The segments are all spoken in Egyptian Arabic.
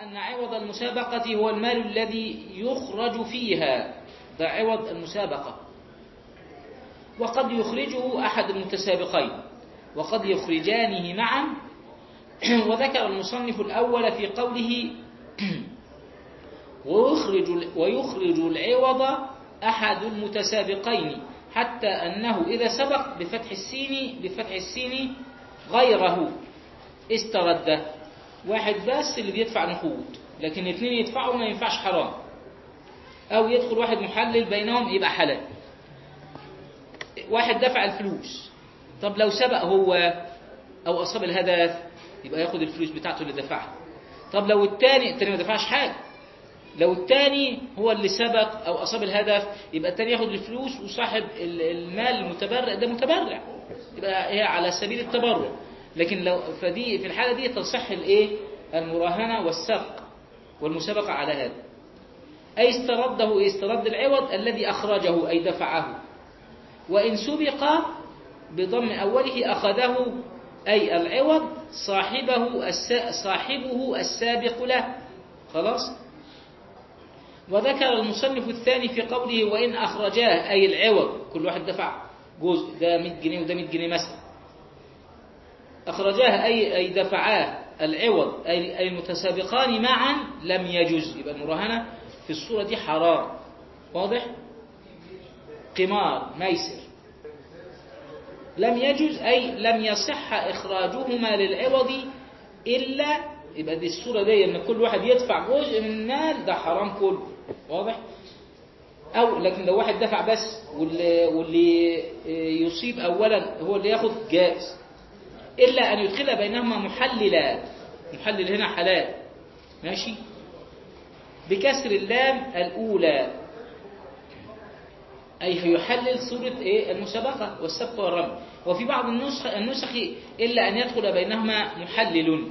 أن عوض المسابقة هو المال الذي يخرج فيها ده عوض المسابقة وقد يخرجه أحد المتسابقين وقد يخرجانه معا وذكر المصنف الأول في قوله ويخرج, ويخرج العوض أحد المتسابقين حتى أنه إذا سبق بفتح السين بفتح السين غيره استرده واحد بس اللي بيدفع نقود لكن اثنين يدفعوا ما ينفعش حرام أو يدخل واحد محلل بينهم يبقى حلال واحد دفع الفلوس طب لو سبق هو أو أصاب الهدف يبقى ياخد الفلوس بتاعته اللي دفعها طب لو التاني التاني ما دفعش حاجة لو التاني هو اللي سبق أو أصاب الهدف يبقى التاني ياخد الفلوس وصاحب المال المتبرع ده متبرع يبقى هي على سبيل التبرع لكن لو فدي في الحالة دي تصح الايه المراهنة والسبق والمسابقة على هذا أي استرده استرد العوض الذي أخرجه أي دفعه وإن سبق بضم أوله أخذه أي العوض صاحبه صاحبه السابق له خلاص وذكر المصنف الثاني في قوله وإن أخرجاه أي العوض كل واحد دفع جزء ده 100 جنيه وده 100 جنيه مثلا أخرجاه أي أي دفعاه العوض أي أي المتسابقان معا لم يجوز يبقى المراهنة في الصورة دي حرام واضح قمار ميسر لم يجوز أي لم يصح إخراجهما للعوض إلا يبقى دي الصورة دي إن كل واحد يدفع جزء من المال ده حرام كله واضح أو لكن لو واحد دفع بس واللي, واللي يصيب أولا هو اللي ياخد جائز إلا أن يدخل بينهما محللا محلل هنا حلال ماشي بكسر اللام الأولى أي يحلل صورة إيه المسابقة والسبق والرمي وفي بعض النسخ, النسخ إلا أن يدخل بينهما محلل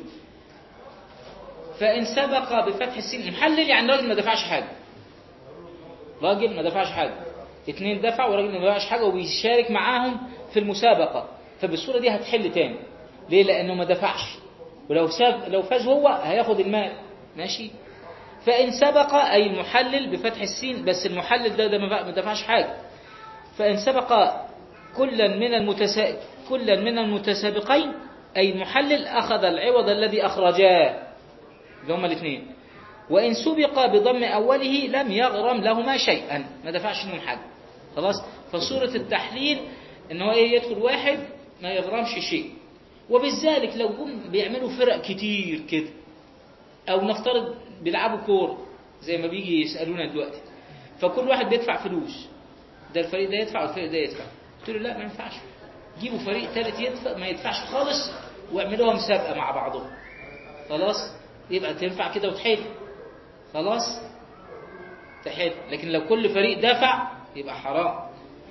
فإن سبق بفتح السين محلل يعني راجل ما دفعش حاجة راجل ما دفعش حاجة اتنين دفع وراجل ما دفعش حاجة وبيشارك معاهم في المسابقة فبالصورة دي هتحل تاني ليه لأنه ما دفعش ولو ساب لو فاز هو هياخد المال ماشي فإن سبق أي المحلل بفتح السين بس المحلل ده, ده ما دفعش حاجة فإن سبق كلا من المتسا... كلا من المتسابقين أي المحلل أخذ العوض الذي أخرجاه اللي هما الاثنين وإن سبق بضم أوله لم يغرم لهما شيئا ما دفعش منهم حاجة خلاص فصورة التحليل إن هو إيه يدخل واحد ما يغرمش شيء وبالذلك لو جم بيعملوا فرق كتير كده أو نفترض بيلعبوا كورة زي ما بيجي يسألونا دلوقتي فكل واحد بيدفع فلوس ده الفريق ده يدفع والفريق ده يدفع قلت له لا ما ينفعش جيبوا فريق ثالث يدفع ما يدفعش خالص واعملوها مسابقة مع بعضهم خلاص يبقى تنفع كده وتحل خلاص تحل لكن لو كل فريق دفع يبقى حرام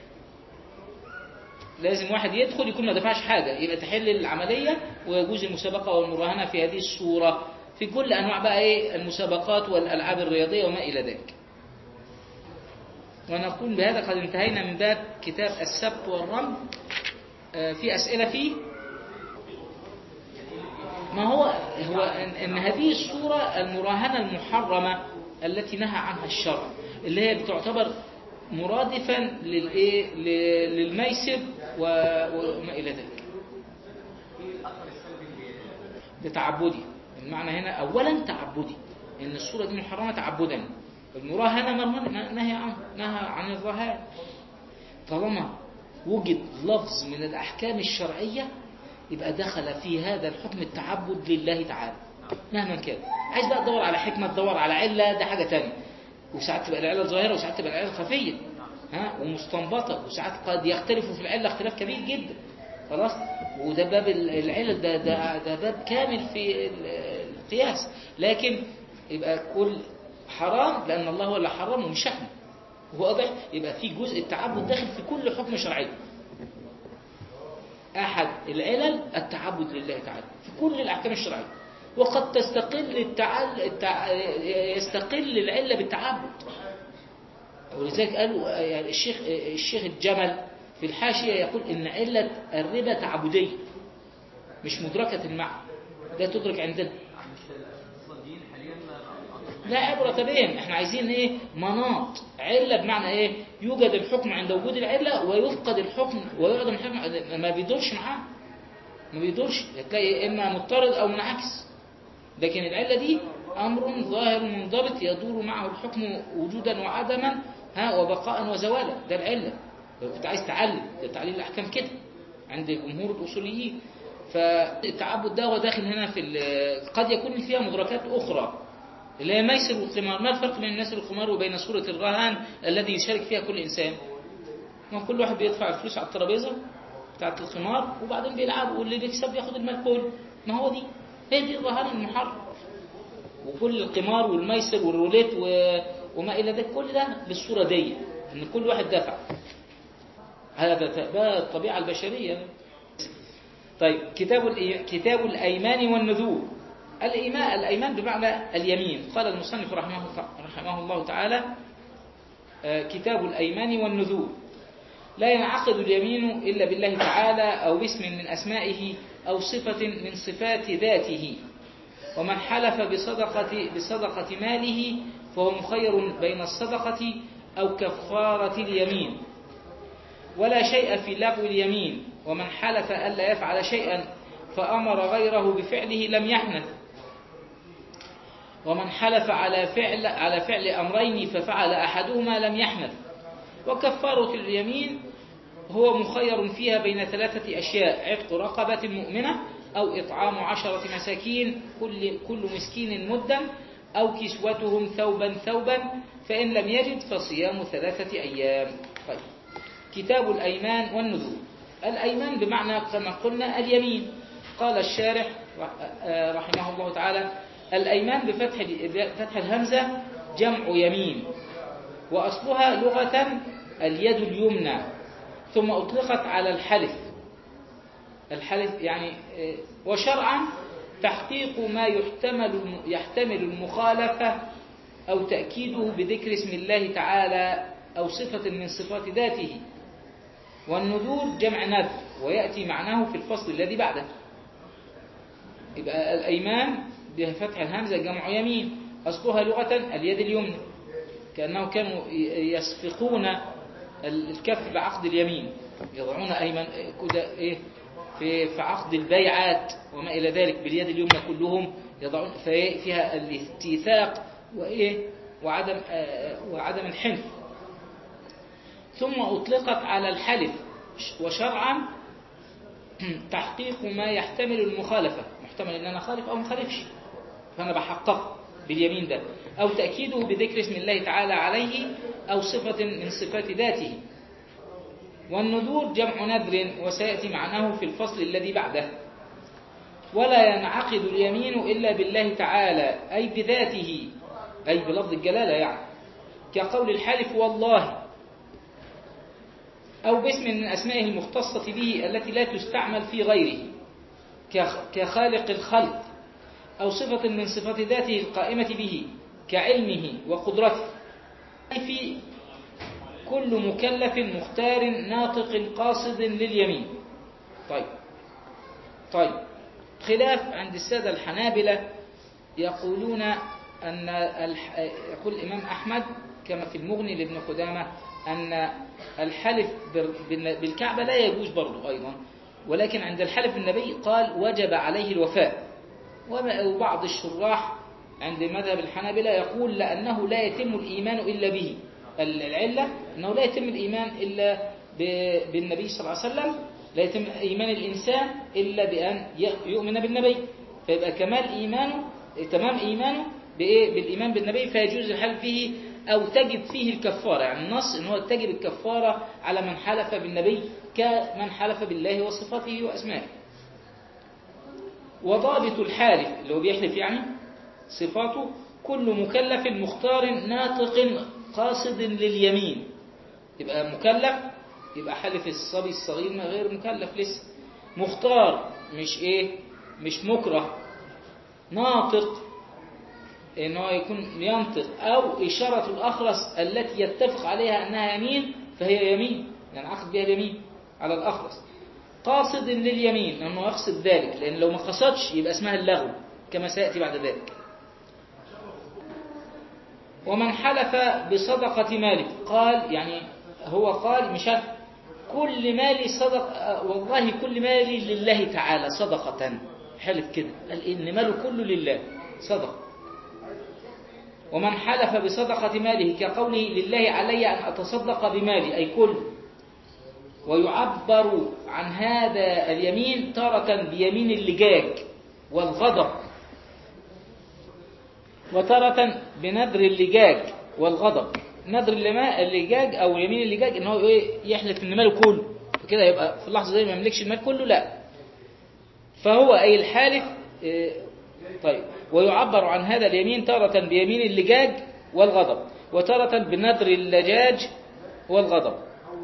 لازم واحد يدخل يكون ما دفعش حاجة يبقى تحل العملية ويجوز المسابقة والمراهنة في هذه الصورة في كل أنواع بقى إيه المسابقات والألعاب الرياضية وما إلى ذلك ونقول بهذا قد انتهينا من باب كتاب السبت والرمل في أسئلة فيه ما هو هو أن هذه الصورة المراهنة المحرمة التي نهى عنها الشرع اللي هي بتعتبر مرادفا للايه للميسر وما الى ذلك ده تعبدي المعنى هنا اولا تعبدي ان الصوره دي محرمه تعبدا المراهنه نهي عن نهى عن الرهان طالما وجد لفظ من الاحكام الشرعيه يبقى دخل في هذا الحكم التعبد لله تعالى مهما كان عايز بقى تدور على حكمه تدور على عله ده حاجه ثانيه وساعات تبقى العلة ظاهرة وساعات تبقى العلة خفية ها ومستنبطة وساعات قد يختلفوا في العلة اختلاف كبير جدا خلاص وده باب العلل ده, ده, ده باب كامل في القياس لكن يبقى كل حرام لأن الله هو اللي حرمه مش احنا واضح يبقى في جزء التعبد داخل في كل حكم شرعي أحد العلل التعبد لله تعالى في كل الأحكام الشرعية وقد تستقل التعل... التع... يستقل العلة بالتعبد ولذلك قالوا يعني الشيخ الشيخ الجمل في الحاشية يقول إن علة الربا تعبدية مش مدركة المعنى ده تدرك عندنا لا عبرة بهم احنا عايزين ايه مناط علة بمعنى ايه يوجد الحكم عند وجود العلة ويفقد الحكم ويعدم الحكم ما بيدورش معاه ما بيدورش تلاقي اما مضطرد او منعكس لكن العلة دي امر ظاهر منضبط يدور معه الحكم وجودا وعدما ها وبقاء وزوالا ده العلة لو كنت عايز تعلل ده تعليل الاحكام كده عند جمهور الاصوليين فالتعبد ده هو داخل هنا في ال- قد يكون فيها مدركات اخرى اللي هي ميسر والقمار ما الفرق بين الميسر والقمار وبين صورة الرهان الذي يشارك فيها كل إنسان ما كل واحد بيدفع الفلوس على الترابيزة بتاعت القمار وبعدين بيلعب واللي بيكسب ياخد المال كله ما هو دي هي دي الرهان المحرم وكل القمار والميسر والروليت و... وما إلى ذلك كل ده بالصورة دي إن كل واحد دفع هذا ده الطبيعة البشرية طيب كتاب الإي- كتاب الأيمان والنذور الإيمان الأيمان بمعنى اليمين قال المصنف رحمه رحمه الله تعالى آه، كتاب الأيمان والنذور لا ينعقد اليمين إلا بالله تعالى أو باسم من أسمائه أو صفة من صفات ذاته ومن حلف بصدقة, بصدقة ماله فهو مخير بين الصدقة أو كفارة اليمين ولا شيء في لغو اليمين ومن حلف ألا يفعل شيئا فأمر غيره بفعله لم يحنث ومن حلف على فعل على فعل أمرين ففعل أحدهما لم يحنث وكفارة اليمين هو مخير فيها بين ثلاثة أشياء عتق رقبة مؤمنة أو إطعام عشرة مساكين كل, كل مسكين مدا أو كسوتهم ثوبا ثوبا فإن لم يجد فصيام ثلاثة أيام طيب كتاب الأيمان والنذور الأيمان بمعنى كما قلنا اليمين قال الشارح رحمه الله تعالى الأيمان بفتح فتح الهمزة جمع يمين وأصلها لغة اليد اليمنى ثم أطلقت على الحلف الحلف يعني وشرعا تحقيق ما يحتمل يحتمل المخالفة أو تأكيده بذكر اسم الله تعالى أو صفة من صفات ذاته والنذور جمع نذر ويأتي معناه في الفصل الذي بعده يبقى الأيمان بفتح الهمزة جمع يمين أصلها لغة اليد اليمنى كأنه كانوا يسفقون الكف بعقد اليمين يضعون أيمن كده إيه في في عقد البيعات وما إلى ذلك باليد اليمنى كلهم يضعون فيها الاستيثاق وإيه وعدم وعدم الحنف ثم أطلقت على الحلف وشرعا تحقيق ما يحتمل المخالفة محتمل أن أنا خالف أو مخالفش فأنا بحقق باليمين ده أو تأكيده بذكر اسم الله تعالى عليه أو صفة من صفات ذاته والنذور جمع نذر وسيأتي معناه في الفصل الذي بعده ولا ينعقد اليمين إلا بالله تعالى أي بذاته أي بلفظ الجلالة يعني كقول الحالف والله أو باسم من أسمائه المختصة به التي لا تستعمل في غيره كخالق الخلق أو صفة من صفات ذاته القائمة به كعلمه وقدرته أي في كل مكلف مختار ناطق قاصد لليمين طيب طيب خلاف عند السادة الحنابلة يقولون أن الح... يقول الإمام أحمد كما في المغني لابن قدامة أن الحلف بالكعبة لا يجوز برضو أيضا ولكن عند الحلف النبي قال وجب عليه الوفاء وبعض الشراح عند مذهب الحنابلة يقول لأنه لا يتم الإيمان إلا به العلة أنه لا يتم الإيمان إلا بالنبي صلى الله عليه وسلم لا يتم إيمان الإنسان إلا بأن يؤمن بالنبي فيبقى كمال إيمانه تمام إيمانه بإيه؟ بالإيمان بالنبي فيجوز الحلف فيه أو تجب فيه الكفارة يعني النص إن هو تجب الكفارة على من حلف بالنبي كمن حلف بالله وصفاته وأسمائه وضابط الحالف اللي هو بيحلف يعني صفاته كل مكلف مختار ناطق قاصد لليمين يبقى مكلف يبقى حلف الصبي الصغير ما غير مكلف لسه مختار مش ايه مش مكره ناطق ان هو يكون ينطق او اشاره الاخرس التي يتفق عليها انها يمين فهي يمين يعني عقد بها اليمين على الاخرس قاصد لليمين انه يقصد ذلك لان لو ما قصدش يبقى اسمها اللغو كما سياتي بعد ذلك ومن حلف بصدقة ماله قال يعني هو قال مش عارف كل مالي صدق والله كل مالي لله تعالى صدقة حلف كده قال إن ماله كله لله صدق ومن حلف بصدقة ماله كقوله لله علي أن أتصدق بمالي أي كل ويعبر عن هذا اليمين تارة بيمين اللجاج والغضب وتارة بنذر اللجاج والغضب نذر اللجاج أو يمين اللجاج إن هو يحلف إن ماله كله فكده يبقى في اللحظة دي ما يملكش المال كله لا فهو أي الحالف طيب ويعبر عن هذا اليمين تارة بيمين اللجاج والغضب وتارة بنذر اللجاج والغضب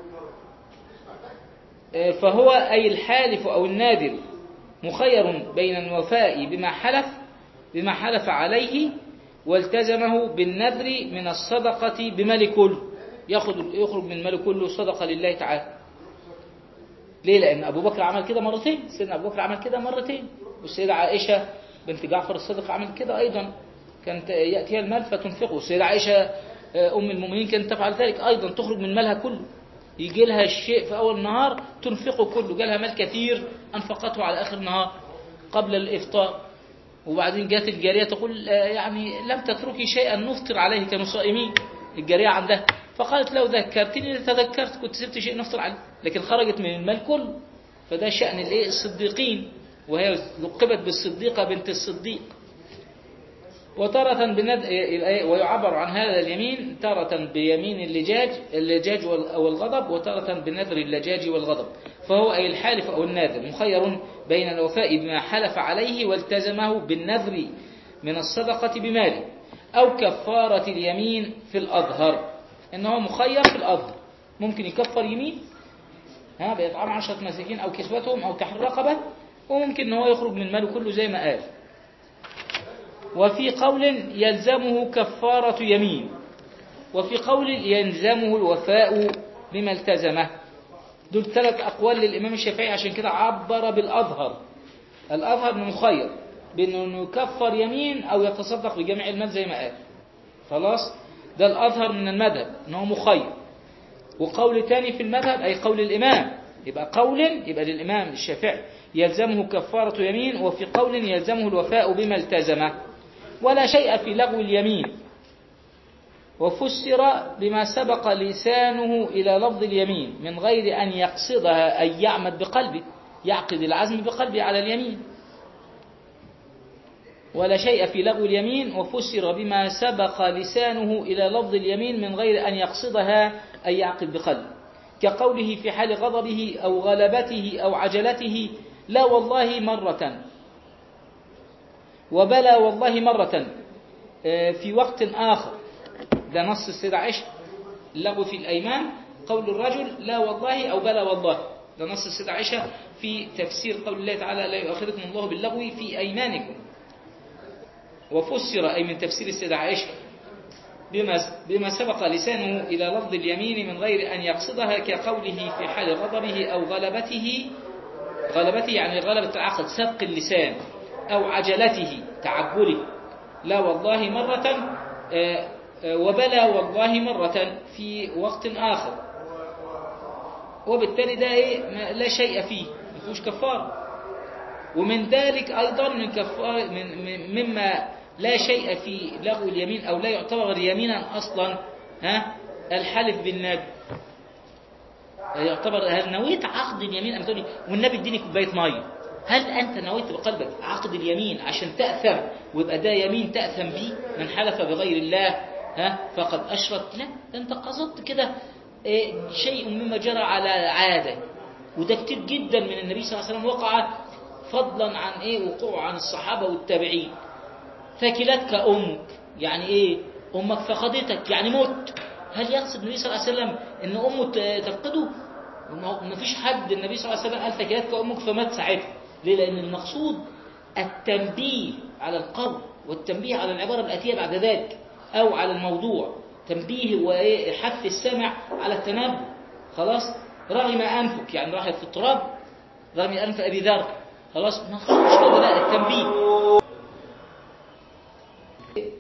فهو أي الحالف أو النادر مخير بين الوفاء بما حلف بما حلف عليه والتزمه بالنذر من الصدقة بمال كله ياخد يخرج من مال كله صدقة لله تعالى ليه لأن أبو بكر عمل كده مرتين سيدنا أبو بكر عمل كده مرتين والسيدة عائشة بنت جعفر الصادق عملت كده أيضا كانت يأتيها المال فتنفقه والسيدة عائشة أم المؤمنين كانت تفعل ذلك أيضا تخرج من مالها كله يجي لها الشيء في أول النهار تنفقه كله جالها مال كثير أنفقته على آخر النهار قبل الإفطار وبعدين جات الجارية تقول يعني لم تتركي شيئا نفطر عليه كانوا صائمين الجارية عندها فقالت لو ذكرتني لتذكرت كنت سبت شيء نفطر عليه لكن خرجت من المال كله فده شأن الايه الصديقين وهي لقبت بالصديقة بنت الصديق وتارة بند... ويعبر عن هذا اليمين تارة بيمين اللجاج اللجاج أو الغضب وتارة بنذر اللجاج والغضب فهو أي الحالف أو الناذر مخير بين الوفاء بما حلف عليه والتزمه بالنذر من الصدقة بماله أو كفارة اليمين في الأظهر إنه مخير في الأظهر ممكن يكفر يمين ها بيطعم عشرة مساكين أو كسوتهم أو تحرير رقبة وممكن إن هو يخرج من ماله كله زي ما قال وفي قول يلزمه كفارة يمين وفي قول يلزمه الوفاء بما التزمه دول ثلاث أقوال للإمام الشافعي عشان كده عبر بالأظهر الأظهر من مخير بأنه يكفر يمين أو يتصدق بجميع المال زي ما قال خلاص ده الأظهر من المذهب أنه مخير وقول تاني في المذهب أي قول الإمام يبقى قول يبقى للإمام الشافعي يلزمه كفارة يمين وفي قول يلزمه الوفاء بما التزمه ولا شيء في لغو اليمين وفسر بما سبق لسانه إلى لفظ اليمين من غير أن يقصدها أن يعمد بقلبه يعقد العزم بقلبه على اليمين ولا شيء في لغو اليمين وفسر بما سبق لسانه إلى لفظ اليمين من غير أن يقصدها أن يعقد بقلبه كقوله في حال غضبه أو غلبته أو عجلته لا والله مرة وبلى والله مرة في وقت آخر ده نص السيدة عائشة اللغو في الأيمان قول الرجل لا والله أو بلى والله ده نص السيدة عائشة في تفسير قول الله تعالى لا يؤاخذكم الله باللغو في أيمانكم وفسر أي من تفسير السيدة عائشة بما بما سبق لسانه إلى لفظ اليمين من غير أن يقصدها كقوله في حال غضبه أو غلبته غلبته يعني غلبة العقل سبق اللسان أو عجلته تعجله لا والله مرة وبلا والله مرة في وقت آخر وبالتالي ده إيه لا شيء فيه ما فيهوش كفارة ومن ذلك أيضا من كفار من مما لا شيء في لغو اليمين أو لا يعتبر يمينا أصلا ها الحلف بالنبي يعتبر هل نويت عقد اليمين أم تقولي والنبي اديني كوباية مية هل أنت نويت بقلبك عقد اليمين عشان تأثم ويبقى ده يمين تأثم به من حلف بغير الله ها فقد أشرك لا ده أنت قصدت كده إيه شيء مما جرى على عادة وده كتير جدا من النبي صلى الله عليه وسلم وقع فضلا عن إيه وقوع عن الصحابة والتابعين ثكلتك أمك يعني إيه أمك فقدتك يعني مت هل يقصد النبي صلى الله عليه وسلم إن أمه تفقده ما فيش حد النبي صلى الله عليه وسلم قال ثكلتك أمك فمات ساعتها ليه لأن المقصود التنبيه على القول والتنبيه على العبارة الآتية بعد ذلك أو على الموضوع تنبيه وحث السمع على التنبه خلاص رغم أنفك يعني راحت في التراب رغم أنف أبي ذر خلاص ما خلاص لا التنبيه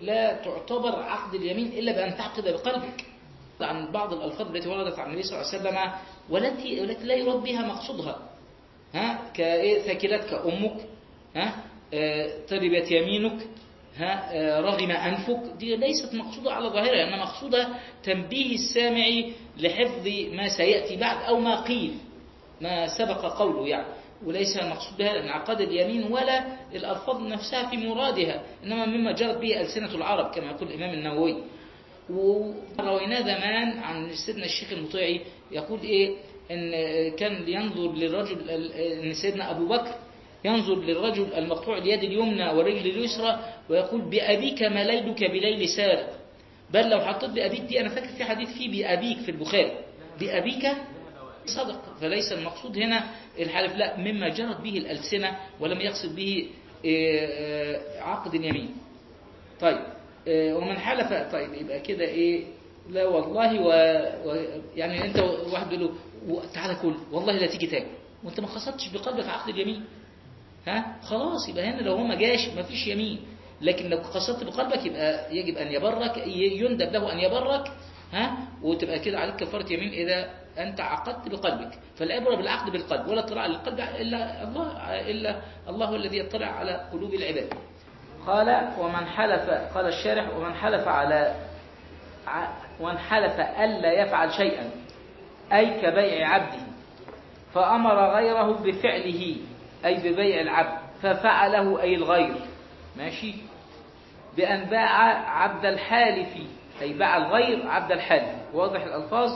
لا تعتبر عقد اليمين إلا بأن تعقد بقلبك عن بعض الألفاظ التي وردت عن النبي صلى الله عليه وسلم والتي التي لا يراد بها مقصودها ها كإيه ثكلتك أمك ها آه، تربت يمينك ها آه، رغم أنفك دي ليست مقصودة على ظاهرها إنما مقصودة تنبيه السامع لحفظ ما سيأتي بعد أو ما قيل ما سبق قوله يعني وليس المقصود بها انعقاد اليمين ولا الألفاظ نفسها في مرادها إنما مما جرت به ألسنة العرب كما يقول الإمام النووي ورويناه زمان عن سيدنا الشيخ المطيعي يقول إيه إن كان ينظر للرجل إن سيدنا أبو بكر ينظر للرجل المقطوع اليد اليمنى والرجل اليسرى ويقول بأبيك ما ليلك بليل سارق بل لو حطيت بأبيك دي أنا فاكر في حديث فيه بأبيك في البخاري بأبيك صدق فليس المقصود هنا الحلف لا مما جرت به الألسنة ولم يقصد به إيه، آه، عقد اليمين طيب آه، ومن حلف طيب يبقى كده ايه لا والله و... و... يعني انت واحد يقول له و- تعالى كل والله لا تيجي تاكل وانت ما قصدتش بقلبك عقد اليمين ها خلاص يبقى هنا لو هو ما جاش ما فيش يمين لكن لو قصدت بقلبك يبقى يجب ان يبرك ي- يندب له ان يبرك ها وتبقى كده عليك كفاره يمين اذا انت عقدت بقلبك فالعبره بالعقد بالقلب ولا اطلاع للقلب الا الله الا الله هو الذي يطلع على قلوب العباد قال ومن حلف قال الشارح ومن حلف على ع- ومن حلف ألا يفعل شيئا أي كبيع عبده فأمر غيره بفعله أي ببيع العبد ففعله أي الغير ماشي بأن باع عبد الحالف أي باع الغير عبد الحالف واضح الألفاظ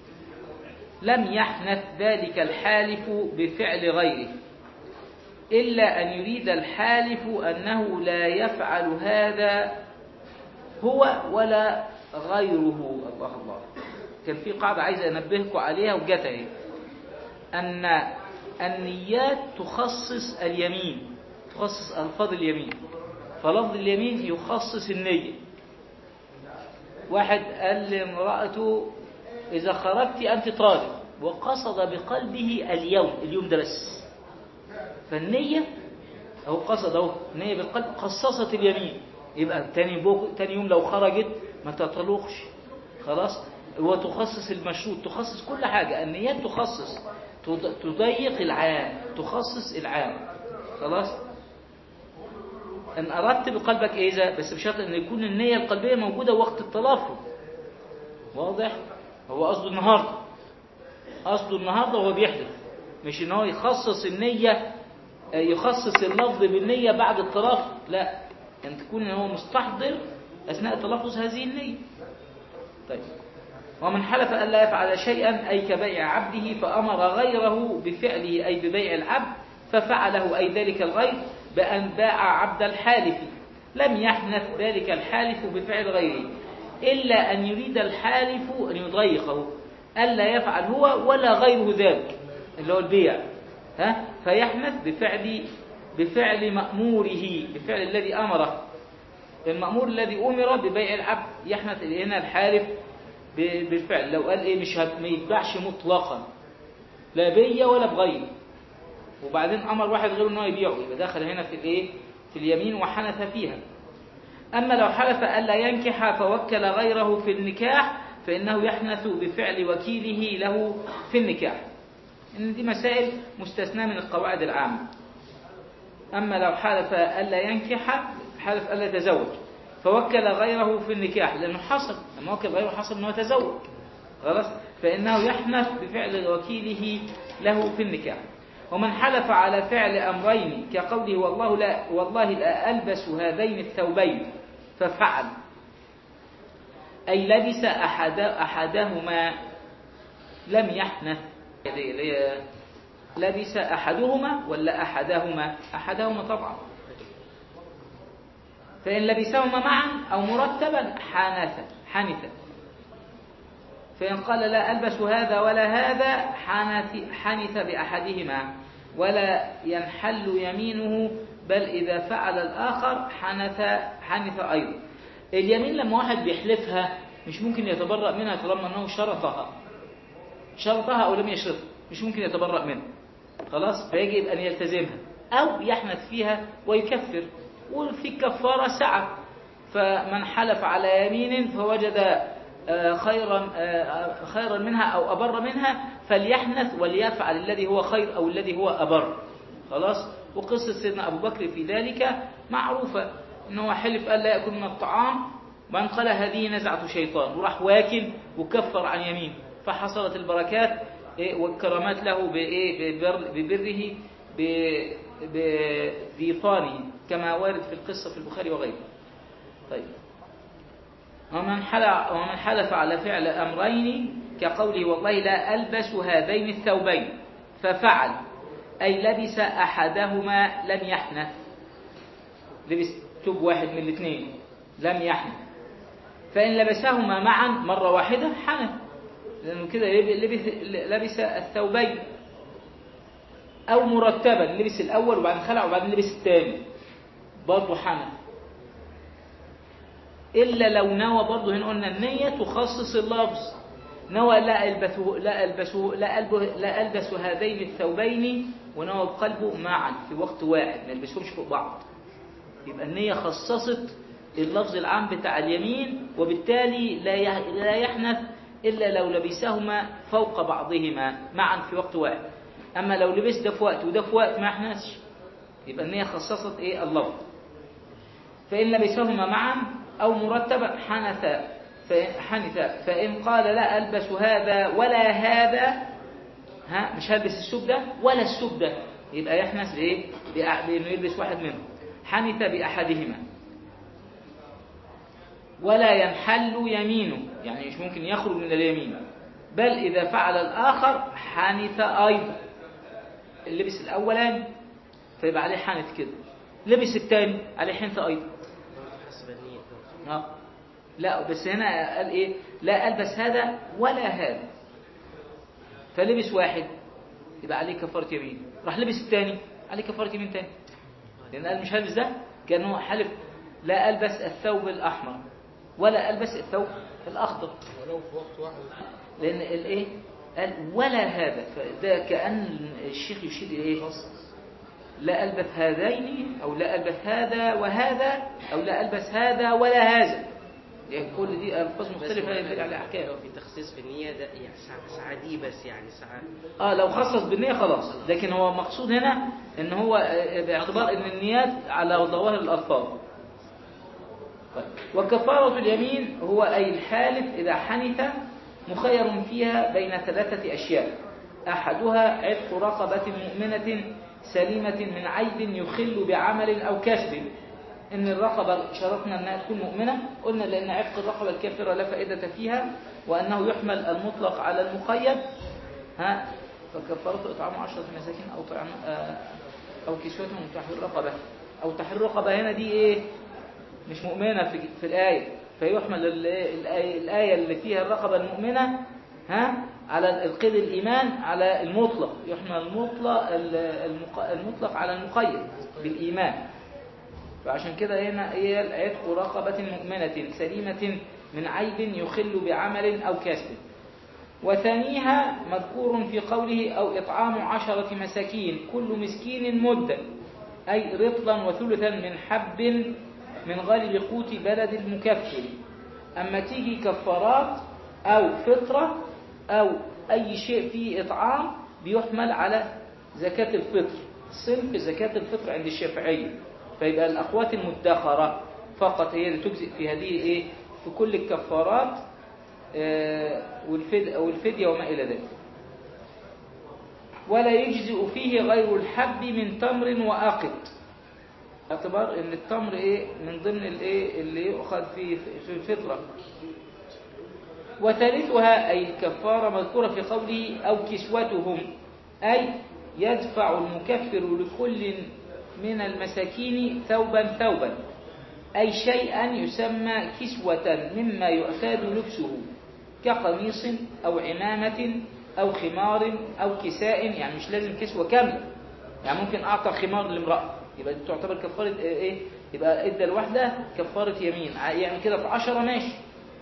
لم يحنث ذلك الحالف بفعل غيره إلا أن يريد الحالف أنه لا يفعل هذا هو ولا غيره الله الله كان في قاعدة عايز أنبهكم عليها وجت اهي أن النيات تخصص اليمين تخصص ألفاظ اليمين فلفظ اليمين يخصص النية واحد قال لامرأته إذا خرجت أنت طالب وقصد بقلبه اليوم اليوم ده بس فالنية أو قصد أهو النية بالقلب خصصت اليمين يبقى تاني, بوك تاني يوم لو خرجت ما تطلقش خلاص هو تخصص المشروط تخصص كل حاجة النيات تخصص تض- تضيق العام تخصص العام خلاص ان اردت بقلبك اذا بس بشرط ان يكون النية القلبية موجودة وقت التلفظ واضح هو قصده النهارده قصده النهارده وهو بيحلف مش ان هو يخصص النية آه، يخصص اللفظ بالنية بعد التلفظ لا ان تكون هو مستحضر اثناء تلفظ هذه النية طيب ومن حلف ألا يفعل شيئا أي كبيع عبده فأمر غيره بفعله أي ببيع العبد ففعله أي ذلك الغير بأن باع عبد الحالف لم يحنث ذلك الحالف بفعل غيره إلا أن يريد الحالف أن يضيقه ألا يفعل هو ولا غيره ذلك اللي هو البيع ها فيحنث بفعل بفعل مأموره بفعل الذي أمره المأمور الذي أمر ببيع العبد يحنث هنا الحالف ب- بالفعل لو قال إيه مش هت- ما يتباعش مطلقا لا بيا ولا بغيري وبعدين أمر واحد غيره إنه يبيعه يبقى دخل هنا في الإيه في اليمين وحنث فيها أما لو حلف ألا ينكح فوكل غيره في النكاح فإنه يحنث بفعل وكيله له في النكاح إن دي مسائل مستثناة من القواعد العامة أما لو حلف ألا ينكح حلف ألا يتزوج فوكل غيره في النكاح لأنه حصل لما وكل غيره حصل أنه تزوج خلاص فإنه يحنث بفعل وكيله له في النكاح ومن حلف على فعل أمرين كقوله والله لا والله لا ألبس هذين الثوبين ففعل أي لبس أحد أحدهما لم يحنث لبس أحدهما ولا أحدهما أحدهما طبعا فإن لبسهما معا أو مرتبا حنث حنث فإن قال لا ألبس هذا ولا هذا حنث, حنث بأحدهما ولا ينحل يمينه بل إذا فعل الآخر حنث حنث أيضا اليمين لما واحد بيحلفها مش ممكن يتبرأ منها طالما أنه شرطها شرطها أو لم يشرطها مش ممكن يتبرأ منها خلاص فيجب أن يلتزمها أو يحنث فيها ويكفر وفي كفارة سعة فمن حلف على يمين فوجد آه، خيرا آه، خيرا منها أو أبر منها فليحنث وليفعل الذي هو خير أو الذي هو أبر خلاص وقصة سيدنا أبو بكر في ذلك معروفة إنه حلف ألا يأكل من الطعام وأن قال هذه نزعة شيطان وراح واكل وكفر عن يمين فحصلت البركات إيه، والكرامات له بإيه ببر- ببره ب- بإيطانه كما وارد في القصة في البخاري وغيره طيب ومن حلف, ومن حلف على فعل أمرين كقوله والله لا ألبس هذين الثوبين ففعل أي لبس أحدهما لم يحنث لبس ثوب واحد من الاثنين لم يحنث فإن لبسهما معا مرة واحدة حنث لأنه كده لبس, لبس الثوبين أو مرتبا لبس الأول وبعدين خلع وبعدين لبس الثاني برضه حنث إلا لو نوى برضه هنا قلنا النية تخصص اللفظ نوى لا ألبسه لا ألبسه لا ألبس لا ألبس هذين الثوبين ونوى بقلبه معا في وقت واحد ما يلبسهمش فوق بعض يبقى النية خصصت اللفظ العام بتاع اليمين وبالتالي لا يح- لا يحنث إلا لو لبسهما فوق بعضهما معا في وقت واحد أما لو لبس ده في وقت وده في وقت ما يحنثش يبقى النية خصصت إيه اللفظ فإن لبسهما معا أو مرتبا حنث فإن حنث فإن قال لا ألبس هذا ولا هذا ها مش هلبس السوب ده ولا السوب ده يبقى يحنث بإيه؟ بأ- بإنه يلبس واحد منهم حنث بأحدهما ولا ينحل يمينه يعني مش ممكن يخرج من اليمين بل إذا فعل الآخر حنث أيضا اللبس الأولاني فيبقى عليه حنث كده لبس الثاني عليه حنث أيضا حسب النية اه لا بس هنا قال ايه لا البس هذا ولا هذا فلبس واحد يبقى عليه كفاره يمين راح لبس الثاني عليه كفاره يمين ثاني لان قال مش هلبس ده كان هو حلف لا البس الثوب الاحمر ولا البس الثوب الاخضر ولو في وقت واحد لان الايه قال ولا هذا فده كان الشيخ يشير الى ايه لا ألبس هذين أو لا ألبس هذا وهذا أو لا ألبس هذا ولا هذا يعني كل دي ألفاظ مختلفة يدل على أحكام لو في تخصيص في النية ده يعني ساعة, ساعة دي بس يعني ساعة اه لو خصص بالنية خلاص لكن هو مقصود هنا ان هو آه، باعتبار ان النيات على ظواهر الألفاظ طيب. وكفارة اليمين هو أي الحالف إذا حنث مخير فيها بين ثلاثة أشياء أحدها عتق رقبة مؤمنة سليمة من عيب يخل بعمل أو كسب إن الرقبة شرطنا أنها تكون مؤمنة قلنا لأن عتق الرقبة الكافرة لا فائدة فيها وأنه يحمل المطلق على المقيد ها فكفارته إطعام عشرة مساكين أو طعام آه، أو كسوتهم تحرير رقبة أو تحرير رقبة هنا دي إيه مش مؤمنة في, في الآية فيحمل ال- الآية, الآية اللي فيها الرقبة المؤمنة ها على القيد الإيمان على المطلق يحمل المطلق ال- المق- المطلق على المقيد بالإيمان فعشان كده هنا هي عتق رقبة مؤمنة سليمة من عيب يخل بعمل أو كسب وثانيها مذكور في قوله أو إطعام عشرة مساكين كل مسكين مدا أي رطلا وثلثا من حب من غالب قوت بلد المكفر أما تيجي كفارات أو فطرة أو أي شيء فيه إطعام بيحمل على زكاة الفطر صنف زكاة الفطر عند الشافعية فيبقى الأقوات المدخرة فقط هي اللي تجزئ في هذه إيه في كل الكفارات آه، والفد- والفدية وما إلى ذلك ولا يجزئ فيه غير الحب من تمر وأقط اعتبار ان التمر ايه من ضمن الايه اللي يؤخذ في في الفطره وثالثها اي الكفاره مذكوره في قوله او كسوتهم اي يدفع المكفر لكل من المساكين ثوبا ثوبا اي شيئا يسمى كسوه مما يعتاد لبسه كقميص او عمامه او خمار او كساء يعني مش لازم كسوه كامله يعني ممكن اعطى خمار لامراه يبقى دي تعتبر كفاره ايه يبقى ادى الواحده كفاره يمين يعني كده في 10 ماشي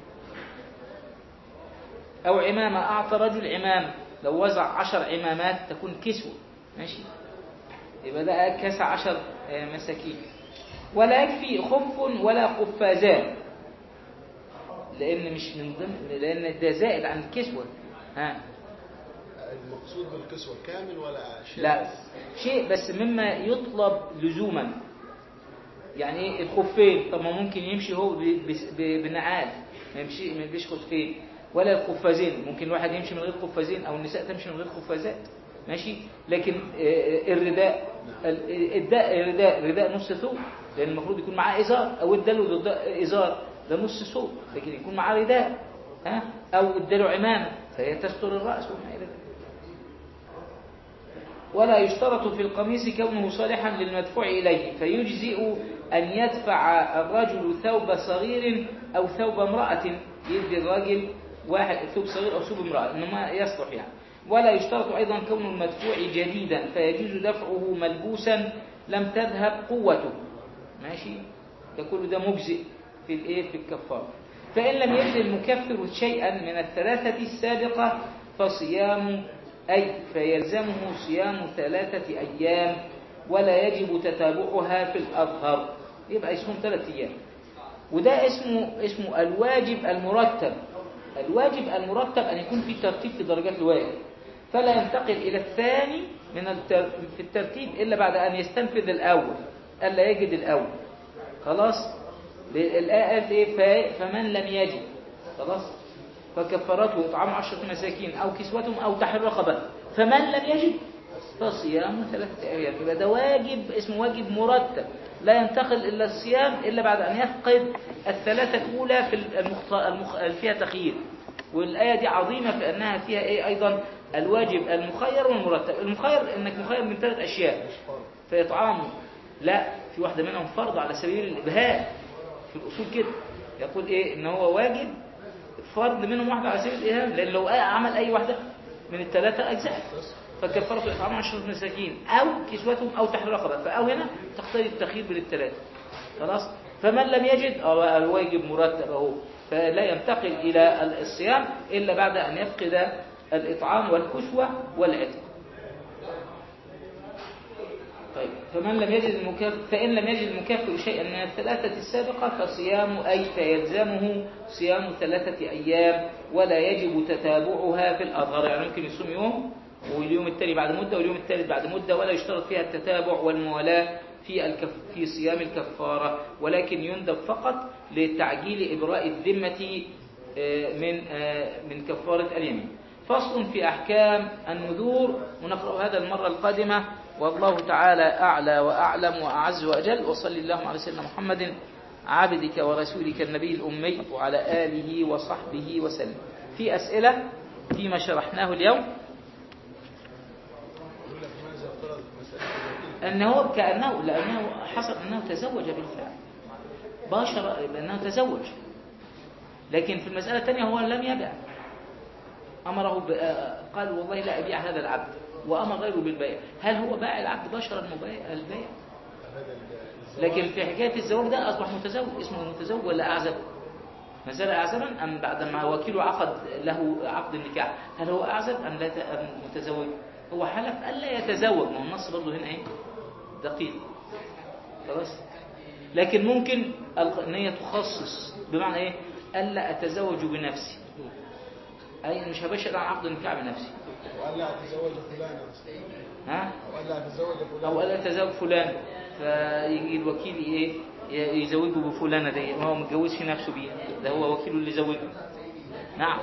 او عمامه اعطى رجل عمامه لو وزع 10 عمامات تكون كسوه ماشي يبقى ده كسى 10 مساكين ولا يكفي خف ولا خفازان لان مش من ضمن لان ده زائد عن الكسوه ها المقصود بالكسوة كامل ولا شيء لا شيء بس مما يطلب لزوما يعني ايه الخفين طب ما ممكن يمشي هو ب- بس- ب- بنعال ما يمشي ما يلبسش خفين ولا القفازين ممكن الواحد يمشي من غير قفازين او النساء تمشي من غير قفازات ماشي لكن آه، الرداء ال- الداء الرداء الرداء نص ثوب لان المفروض يكون معاه ازار او اداله ضد ازار ده نص ثوب لكن يكون معاه رداء ها او اداله عمامه فهي تستر الراس وما الى ذلك ولا يشترط في القميص كونه صالحا للمدفوع إليه فيجزئ أن يدفع الرجل ثوب صغير أو ثوب امرأة يدي الراجل واحد ثوب صغير أو ثوب امرأة إنما يصلح يعني ولا يشترط أيضا كون المدفوع جديدا فيجوز دفعه ملبوسا لم تذهب قوته ماشي ده كله ده مجزئ في الايه في الكفاره فإن لم يجد المكفر شيئا من الثلاثة السابقة فصيام أي فيلزمه صيام ثلاثة أيام ولا يجب تتابعها في الأظهر يبقى اسمه ثلاثة أيام وده اسمه اسمه الواجب المرتب الواجب المرتب أن يكون في ترتيب في درجات الواجب فلا ينتقل إلى الثاني من التر... في الترتيب إلا بعد أن يستنفذ الأول ألا يجد الأول خلاص الآية قالت إيه ف- فمن لم يجد خلاص فكفرته إطعام عشرة مساكين أو كسوتهم أو تحرير رقبة فمن لم يجد فصيام ثلاثة أيام يبقى ده واجب اسمه واجب مرتب لا ينتقل إلا الصيام إلا بعد أن يفقد الثلاثة الأولى في المخت... المخ... فيها تخيير والآية دي عظيمة في أنها فيها إيه أيضا الواجب المخير والمرتب المخير إنك مخير من ثلاث أشياء فإطعام لا في واحدة منهم فرض على سبيل الإبهاء في الأصول كده يقول إيه إن هو واجب فرض منهم واحدة على سبيل الإيهام لأن لو عمل أي واحدة من الثلاثة أجزاء فكفرت إطعام عشرة مساكين أو كسوتهم أو تحرير رقبة فأو هنا تقتضي التخيير بين الثلاثة خلاص فمن لم يجد أو الواجب مرتب أهو فلا ينتقل إلى الصيام إلا بعد أن يفقد الإطعام والكسوة والعتق طيب فمن لم يجد المكافئ فإن لم يجد المكافئ شيئا من الثلاثة السابقة فصيام أي فيلزمه صيام ثلاثة أيام ولا يجب تتابعها في الأظهر يعني ممكن يصوم يوم واليوم التالي بعد مدة واليوم الثالث بعد مدة ولا يشترط فيها التتابع والموالاة في الكف في صيام الكفارة ولكن يندب فقط لتعجيل إبراء الذمة آه، من آه، من كفارة اليمين فصل في أحكام النذور ونقرأ هذا المرة القادمة والله تعالى أعلى وأعلم وأعز وأجل وصل اللهم على سيدنا محمد عبدك ورسولك النبي الأمي وعلى آله وصحبه وسلم في أسئلة فيما شرحناه اليوم يقول لك ماذا افترض مسألة الوكيل أنه كأنه لأنه حصل أنه تزوج بالفعل باشر بأنه تزوج لكن في المسألة الثانية هو لم يبع أمره ب... آه، قال والله لا أبيع هذا العبد وأمر غيره بالبيع هل هو باع العبد بشرا مبيع البيع هذا الزواج لكن في حكاية الزواج ده أصبح متزوج اسمه متزوج ولا أعزب ما زال أعزبا أم بعدما وكيله عقد له عقد النكاح هل هو أعزب أم لا ت- أم متزوج هو حلف ألا يتزوج ما هو النص برضه هنا إيه دقيق خلاص لكن ممكن الق- ان هي تخصص بمعنى ايه الا اتزوج بنفسي اي مش هبشر عن عقد النكاح بنفسي وقال لا أتزوج فلانة ها وقال لا أتزوج فلانة او الا اتزوج فلان فيجي الوكيل ايه ي- يزوجه بفلانه دي ما هو متجوزش نفسه بيها ده هو وكيله اللي يزوجه نعم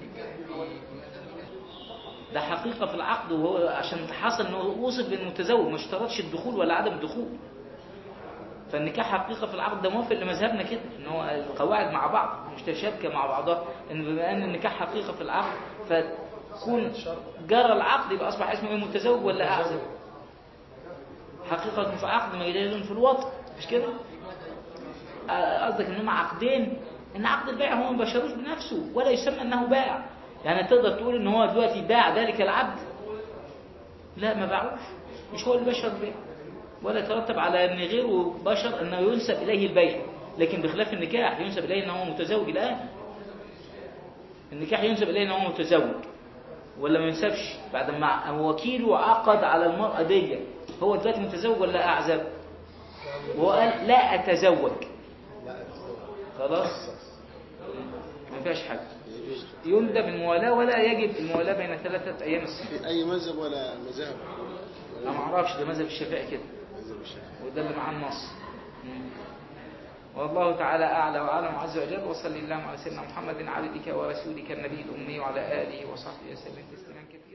ده حقيقة في العقد وهو عشان حصل انه وصف بانه متزوج ما اشترطش الدخول ولا عدم الدخول فالنكاح حقيقة في العقد ده موافق لمذهبنا كده ان هو القواعد مع بعض متشابكة مع بعضها ان بما ان النكاح حقيقة في العقد فتكون جرى العقد يبقى اصبح اسمه ايه متزوج ولا اعزب حقيقة في عقد ما يدل في الوطن مش كده آه، قصدك ان هم عقدين ان عقد البيع هو ما بشروش بنفسه ولا يسمى انه باع يعني تقدر تقول ان هو دلوقتي باع ذلك العبد لا ما باعوش مش هو اللي بشر البيع ولا يترتب على ان غيره بشر انه ينسب اليه البيع لكن بخلاف النكاح ينسب اليه ان هو متزوج الان النكاح ينسب اليه ان هو متزوج ولا ما ينسبش بعد ما وكيله عقد على المرأة دي هو دلوقتي متزوج ولا أعزب وهو قال لا أتزوج لا أتزوج. خلاص ما فيهاش حاجة يجوز يندب الموالاة ولا يجب الموالاة بين ثلاثة أيام السنة في أي مذهب ولا مذاهب أنا ما أعرفش ده مذهب الشافعي كده مذهب الشافعي وده اللي معاه النص مم. والله تعالى أعلى وأعلم عز وجل وصلي اللهم على سيدنا محمد عبدك ورسولك النبي الأمي وعلى آله وصحبه وسلم تسليما كثيرا